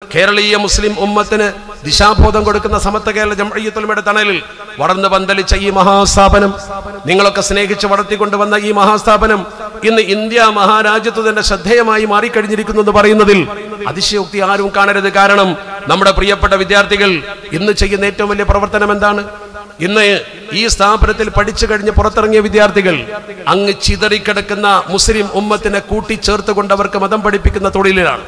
കേരളീയ മുസ്ലിം ഉമ്മത്തിന് ദിശാബോധം കൊടുക്കുന്ന സമത്വ കേരള ജംഅയ്യത്തുലമയുടെ തണലിൽ വളർന്നു പന്തലിച്ച ഈ മഹാസ്ഥാപനം നിങ്ങളൊക്കെ സ്നേഹിച്ച് വളർത്തിക്കൊണ്ടുവന്ന ഈ മഹാസ്ഥാപനം ഇന്ന് ഇന്ത്യ മഹാരാജ്യത്ത് തന്നെ ശ്രദ്ധേയമായി മാറിക്കഴിഞ്ഞിരിക്കുന്നു എന്ന് പറയുന്നതിൽ അതിശയോക്തി ആരും കാണരുത് കാരണം നമ്മുടെ പ്രിയപ്പെട്ട വിദ്യാർത്ഥികൾ ഇന്ന് ചെയ്യുന്ന ഏറ്റവും വലിയ പ്രവർത്തനം എന്താണ് ഇന്ന് ഈ സ്ഥാപനത്തിൽ പഠിച്ചു കഴിഞ്ഞ് പുറത്തിറങ്ങിയ വിദ്യാർത്ഥികൾ അങ്ങ് ചിതറിക്കിടക്കുന്ന മുസ്ലിം ഉമ്മത്തിനെ കൂട്ടിച്ചേർത്ത് കൊണ്ട് അവർക്ക് മതം പഠിപ്പിക്കുന്ന തൊഴിലിലാണ്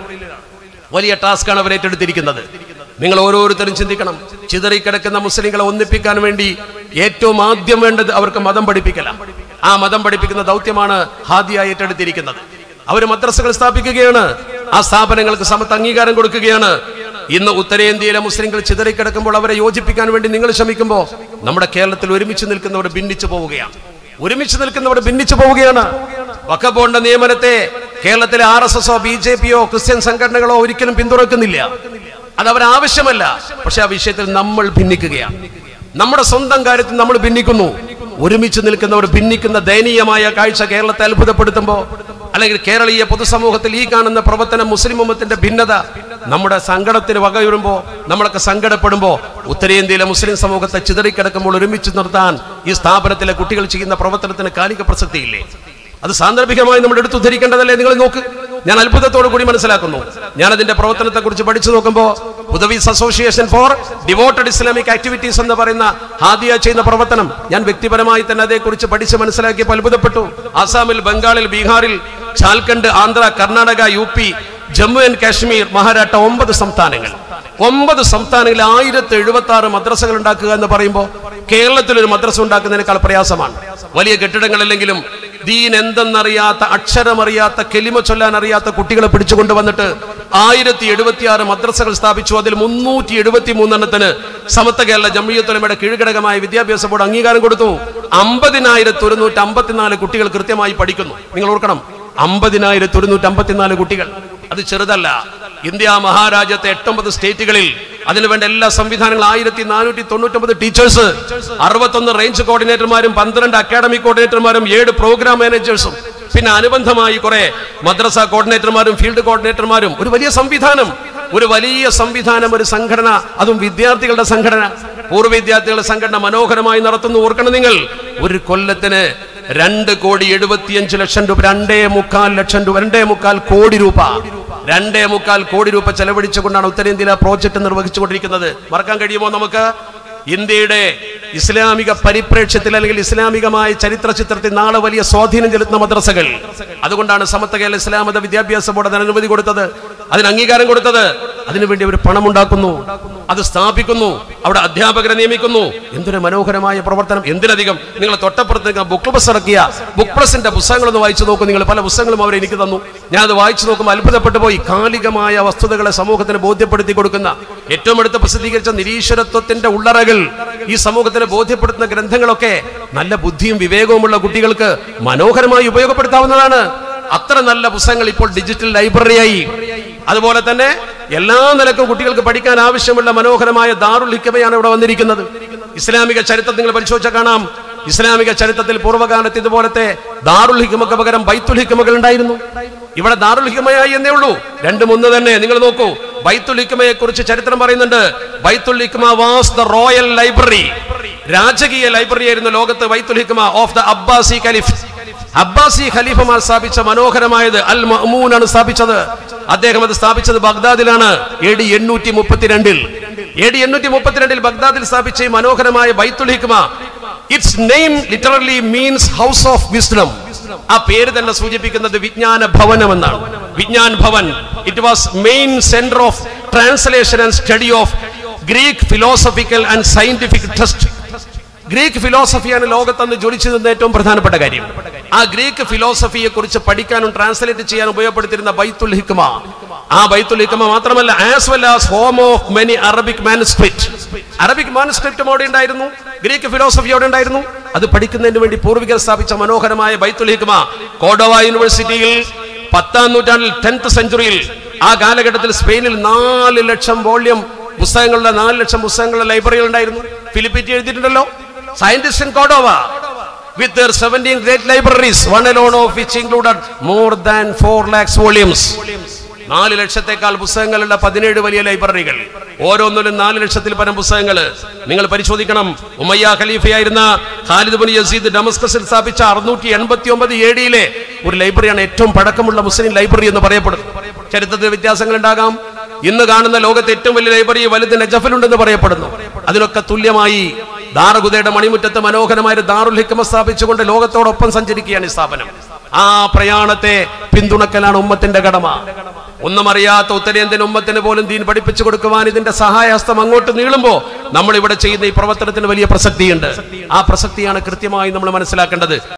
വലിയ ടാസ്ക്കാണ് അവർ ഏറ്റെടുത്തിരിക്കുന്നത് നിങ്ങൾ ഓരോരുത്തരും ചിന്തിക്കണം ചിതറിക്കിടക്കുന്ന മുസ്ലിങ്ങളെ ഒന്നിപ്പിക്കാൻ വേണ്ടി ഏറ്റവും ആദ്യം വേണ്ടത് അവർക്ക് മതം പഠിപ്പിക്കലാണ് ആ മതം പഠിപ്പിക്കുന്ന ദൗത്യമാണ് ഹാദിയ ഏറ്റെടുത്തിരിക്കുന്നത് അവർ മദ്രസകൾ സ്ഥാപിക്കുകയാണ് ആ സ്ഥാപനങ്ങൾക്ക് സമത്ത് അംഗീകാരം കൊടുക്കുകയാണ് ഇന്ന് ഉത്തരേന്ത്യയിലെ മുസ്ലിങ്ങൾ ചിതറിക്കിടക്കുമ്പോൾ അവരെ യോജിപ്പിക്കാൻ വേണ്ടി നിങ്ങൾ ശ്രമിക്കുമ്പോൾ നമ്മുടെ കേരളത്തിൽ ഒരുമിച്ച് നിൽക്കുന്നവർ ഭിന്നിച്ചു പോവുകയാണ് ഒരുമിച്ച് നിൽക്കുന്നവർ ഭിന്നിച്ചു പോവുകയാണ് വക്കബോണ്ട നിയമനത്തെ കേരളത്തിലെ ആർ എസ് എസോ ബി ജെ പിയോ ക്രിസ്ത്യൻ സംഘടനകളോ ഒരിക്കലും പിന്തുണക്കുന്നില്ല അത് അവർ ആവശ്യമല്ല പക്ഷെ ആ വിഷയത്തിൽ നമ്മൾ ഭിന്നിക്കുകയാണ് നമ്മുടെ സ്വന്തം കാര്യത്തിൽ നമ്മൾ ഭിന്നിക്കുന്നു ഒരുമിച്ച് നിൽക്കുന്നവർ ഭിന്നിക്കുന്ന ദയനീയമായ കാഴ്ച കേരളത്തെ അത്ഭുതപ്പെടുത്തുമ്പോൾ അല്ലെങ്കിൽ കേരളീയ പൊതുസമൂഹത്തിൽ ഈ കാണുന്ന പ്രവർത്തനം മുസ്ലിം ഉമ്മത്തിന്റെ ഭിന്നത നമ്മുടെ സങ്കടത്തിന് വകയുറുമ്പോൾ നമ്മളൊക്കെ സങ്കടപ്പെടുമ്പോൾ ഉത്തരേന്ത്യയിലെ മുസ്ലിം സമൂഹത്തെ ചിതറിക്കിടക്കുമ്പോൾ ഒരുമിച്ച് നിർത്താൻ ഈ സ്ഥാപനത്തിലെ കുട്ടികൾ ചെയ്യുന്ന പ്രവർത്തനത്തിന് കാലിക പ്രസക്തിയില്ലേ അത് സാന്ദർഭികമായി നമ്മൾ എടുത്തുദ്ധരിക്കേണ്ടതല്ലേ നിങ്ങൾ നോക്ക് ഞാൻ അത്ഭുതത്തോടു കൂടി മനസ്സിലാക്കുന്നു ഞാൻ അതിന്റെ പ്രവർത്തനത്തെ കുറിച്ച് പഠിച്ചു നോക്കുമ്പോൾ Hudavis association for devoted Islamic activities എന്ന് പറയുന്ന ഹാദിയ ചെയ്യുന്ന പ്രവർത്തനം ഞാൻ വ്യക്തിപരമായി തന്നെ അതേക്കുറിച്ച് പഠിച്ച് മനസ്സിലാക്കിയപ്പോൾ അത്ഭുതപ്പെട്ടു ആസാമിൽ ബംഗാളിൽ ബീഹാറിൽ Jharkhand Andhra Karnataka U P Jammu and Kashmir Maharashtra ഒമ്പത് സംസ്ഥാനങ്ങൾ ഒമ്പത് സംസ്ഥാനങ്ങളിൽ ആയിരത്തി എഴുപത്തി ആറ് മദ്രസകൾ ഉണ്ടാക്കുക എന്ന് പറയുമ്പോൾ കേരളത്തിൽ ഒരു മദ്രസ ഉണ്ടാക്കുന്നതിനേക്കാൾ പ്രയാസമാണ് വലിയ കെട്ടിടങ്ങളല്ലെങ്കിലും ദീൻ എന്തെന്നറിയാത്ത അക്ഷരമറിയാത്ത കെലിമ ചൊല്ലാൻ അറിയാത്ത കുട്ടികളെ പിടിച്ചുകൊണ്ട് വന്നിട്ട് ആയിരത്തി എഴുപത്തിയാറ് മദ്രസകൾ സ്ഥാപിച്ചു അതിൽ മുന്നൂറ്റി എഴുപത്തി മൂന്നെണ്ണത്തിന് സമത്വ കേരള ജമ്മിയത്തുലമയുടെ കീഴ്ഘടകമായ വിദ്യാഭ്യാസ ബോർഡ് അംഗീകാരം കൊടുത്തു അമ്പതിനായിരത്തി ഒരുന്നൂറ്റി അമ്പത്തിനാല് കുട്ടികൾ കൃത്യമായി പഠിക്കുന്നു നിങ്ങൾ ഓർക്കണം അമ്പതിനായിരത്തി ഒരുന്നൂറ്റി അമ്പത്തിനാല് കുട്ടികൾ അത് ചെറുതല്ല ഇന്ത്യ മഹാരാജ്യത്തെ എട്ടൊമ്പത് സ്റ്റേറ്റുകളിൽ അതിനുവേണ്ട എല്ലാ സംവിധാനങ്ങളും ആയിരത്തി നാനൂറ്റി തൊണ്ണൂറ്റൊമ്പത് ടീച്ചേഴ്സ് അറുപത്തൊന്ന് റേഞ്ച് കോർഡിനേറ്റർമാരും പന്ത്രണ്ട് അക്കാഡമിക് കോർഡിനേറ്റർമാരും ഏഴ് പ്രോഗ്രാം മാനേജേഴ്സും പിന്നെ അനുബന്ധമായി കുറെ മദ്രസ കോർഡിനേറ്റർമാരും ഫീൽഡ് കോർഡിനേറ്റർമാരും ഒരു വലിയ സംവിധാനം ഒരു വലിയ സംവിധാനം ഒരു സംഘടന അതും വിദ്യാർത്ഥികളുടെ സംഘടന പൂർവ്വ വിദ്യാർത്ഥികളുടെ സംഘടന മനോഹരമായി നടത്തുന്നു ഓർക്കണം നിങ്ങൾ ഒരു കൊല്ലത്തിന് രണ്ട് കോടി എഴുപത്തിയഞ്ച് ലക്ഷം രൂപ രണ്ടേ മുക്കാൽ ലക്ഷം രൂപ രണ്ടേ മുക്കാൽ കോടി രൂപ രണ്ടേ മുക്കാൽ കോടി രൂപ ചെലവഴിച്ചുകൊണ്ടാണ് ഉത്തരേന്ത്യയിലെ പ്രോജക്ട് നിർവഹിച്ചുകൊണ്ടിരിക്കുന്നത് മറക്കാൻ കഴിയുമോ നമുക്ക് ഇന്ത്യയുടെ ഇസ്ലാമിക പരിപ്രേക്ഷ്യത്തിൽ അല്ലെങ്കിൽ ഇസ്ലാമികമായ ചരിത്ര ചിത്രത്തിൽ നാളെ വലിയ സ്വാധീനം ചെലുത്തുന്ന മദ്രസകൾ അതുകൊണ്ടാണ് സമത്വ കേരള ഇസ്ലാം മത വിദ്യാഭ്യാസ ബോർഡ് അതിന് അനുമതി കൊടുത്തത് അതിന് അംഗീകാരം കൊടുത്തത് അതിനുവേണ്ടി അവർ പണം ഉണ്ടാക്കുന്നു അത് സ്ഥാപിക്കുന്നു അവിടെ അധ്യാപകരെ നിയമിക്കുന്നു എന്തൊരു മനോഹരമായ പ്രവർത്തനം എന്തിനധികം നിങ്ങൾ തൊട്ടപ്പുറത്ത് ബുക്ക് പ്ലസ് ഇറക്കിയ ബുക്ക് പ്ലസിന്റെ പുസ്തകങ്ങളൊന്ന് വായിച്ചു നോക്കൂ നിങ്ങൾ പല പുസ്തകങ്ങളും അവർ എനിക്ക് തന്നു ഞാൻ അത് വായിച്ചു നോക്കുമ്പോൾ അത്ഭുതപ്പെട്ടു പോയി കാലികമായ വസ്തുതകളെ സമൂഹത്തിന് ബോധ്യപ്പെടുത്തി കൊടുക്കുന്ന ഏറ്റവും അടുത്ത് പ്രസിദ്ധീകരിച്ച നിരീശ്വരത്വത്തിന്റെ ഉള്ളറകൾ ഈ സമൂഹത്തിന് ബോധ്യപ്പെടുത്തുന്ന ഗ്രന്ഥങ്ങളൊക്കെ നല്ല ബുദ്ധിയും വിവേകവുമുള്ള കുട്ടികൾക്ക് മനോഹരമായി ഉപയോഗപ്പെടുത്താവുന്നതാണ് അത്ര നല്ല പുസ്തകങ്ങൾ ഇപ്പോൾ ഡിജിറ്റൽ ലൈബ്രറിയായി അതുപോലെ തന്നെ എല്ലാ നിലക്കും കുട്ടികൾക്ക് പഠിക്കാൻ ആവശ്യമുള്ള മനോഹരമായ ദാറുൽ ഹിക്കമയാണ് ഇവിടെ വന്നിരിക്കുന്നത് ഇസ്ലാമിക ചരിത്രം നിങ്ങൾ പരിശോധിച്ചാൽ കാണാം ഇസ്ലാമിക ചരിത്രത്തിൽ പൂർവ്വകാലത്ത് ഇതുപോലത്തെ ദാറുൽ ഹിക്കമക്ക് പകരം ബൈത്തുൽ ഹിക്കമകൾ ഉണ്ടായിരുന്നു ഇവിടെ ദാറുൽ ഹിക്കമയായി എന്നേ ഉള്ളൂ രണ്ടും ഒന്ന് തന്നെ നിങ്ങൾ നോക്കൂ ബൈത്തുൽ ഹിക്കമയെ കുറിച്ച് ചരിത്രം പറയുന്നുണ്ട് Baitul Hikma was the royal library രാജകീയ ലൈബ്രറി ആയിരുന്നു ലോകത്ത് Baitul Hikma of the Abbasi caliph Abbasi ഖലീഫമാർ സ്ഥാപിച്ച മനോഹരമായത് അൽ മഅ്മൂൻ ആണ് സ്ഥാപിച്ചത് അദ്ദേഹം അത് സ്ഥാപിച്ചത് ബഗ്ദാദിലാണ് എ ഡി എണ്ണൂറ്റി മുപ്പത്തിരണ്ടിൽ എ ഡി എണ്ണൂറ്റി മുപ്പത്തിരണ്ടിൽ ബഗ്ദാദിൽ സ്ഥാപിച്ച ഈ മനോഹരമായ Baitul Hikma it's name literally means house of wisdom ആ പേര് തന്നെ സൂചിപ്പിക്കുന്നത് വിജ്ഞാന ഭവനം എന്നാണ് വിജ്ഞാൻ ഭവൻ it was main centre of translation and study of Greek philosophical and scientific text Greek ഫിലോസഫിയാണ് ലോകത്തന്ന് ജ്വലിച്ചു നിന്ന ഏറ്റവും പ്രധാനപ്പെട്ട കാര്യം ആ ഗ്രീക്ക് ഫിലോസഫിയെ കുറിച്ച് പഠിക്കാനും ട്രാൻസ്ലേറ്റ് ചെയ്യാൻ ഉപയോഗപ്പെടുത്തിയിരുന്ന ബൈത്തുൽ ഹിക്മ ആ ബൈത്തുൽ ഹിക്മ മാത്രമല്ല as well as home of many Arabic manuscript Arabic മാനുസ്ക്രിപ്റ്റും അവിടെ ഉണ്ടായിരുന്നു ഗ്രീക്ക് ഫിലോസഫി അവിടെ ഉണ്ടായിരുന്നു അത് പഠിക്കുന്നതിന് വേണ്ടി പൂർവികർ സ്ഥാപിച്ച മനോഹരമായ ബൈത്തുൽ ഹിക്മ കോഡോവ യൂണിവേഴ്സിറ്റിയിൽ പത്താം നൂറ്റാണ്ടിൽ ടെൻത്ത് സെഞ്ചുറിയിൽ ആ കാലഘട്ടത്തിൽ സ്പെയിനിൽ നാല് ലക്ഷം വോള്യം പുസ്തകങ്ങളുടെ നാല് ലക്ഷം പുസ്തകങ്ങളുടെ ലൈബ്രറികൾ ഉണ്ടായിരുന്നു ഫിലിപ്പിറ്റി എഴുതിയിട്ടുണ്ടല്ലോ scientists in Cordova with their 17 great libraries, one alone of which included more than 4 lakhs volumes. നാല് ലക്ഷത്തെക്കാൾ പുസ്തകങ്ങളുള്ള പതിനേഴ് വലിയ ലൈബ്രറികൾ ഓരോന്നിലും നാല് ലക്ഷത്തിൽ പരം പുസ്തകങ്ങൾ നിങ്ങൾ പരിശോധിക്കണം ഉമയ്യ ഖലീഫയായിരുന്ന ഖാലിദ് ബുൻ യസീദ് ഡമസ്കസിൽ സ്ഥാപിച്ച അറുന്നൂറ്റി എൺപത്തി ഒമ്പത് എ ഡിയിലെ ഒരു ലൈബ്രറിയാണ് ഏറ്റവും പഴക്കമുള്ള മുസ്ലിം ലൈബ്രറി എന്ന് പറയപ്പെടുന്നു ചരിത്രത്തിൽ വ്യത്യാസങ്ങൾ ഉണ്ടാകാം ഇന്ന് കാണുന്ന ലോകത്തെ ഏറ്റവും വലിയ ലൈബ്രറി വലുത് നജഫലുണ്ടെന്ന് പറയപ്പെടുന്നു അതിനൊക്കെ തുല്യമായി ദാറഗുദയുടെ മണിമുറ്റത്ത് മനോഹരമായ ഒരു ദാറുൽ ഹിക്കമ സ്ഥാപിച്ചുകൊണ്ട് ലോകത്തോടൊപ്പം സഞ്ചരിക്കുകയാണ് ഈ സ്ഥാപനം ആ പ്രയാണത്തെ പിന്തുണക്കലാണ് ഉമ്മത്തിന്റെ കടമ ഒന്നും അറിയാത്ത ഉത്തരേന്ത്യൻ ഉമ്മത്തിന് പോലും ദീൻ പഠിപ്പിച്ചു കൊടുക്കുവാൻ ഇതിന്റെ സഹായഹസ്തം അങ്ങോട്ട് നീളുമ്പോ നമ്മൾ ഇവിടെ ചെയ്യുന്ന ഈ പ്രവർത്തനത്തിന് വലിയ പ്രസക്തിയുണ്ട് ആ പ്രസക്തിയാണ് കൃത്യമായി നമ്മൾ മനസ്സിലാക്കേണ്ടത്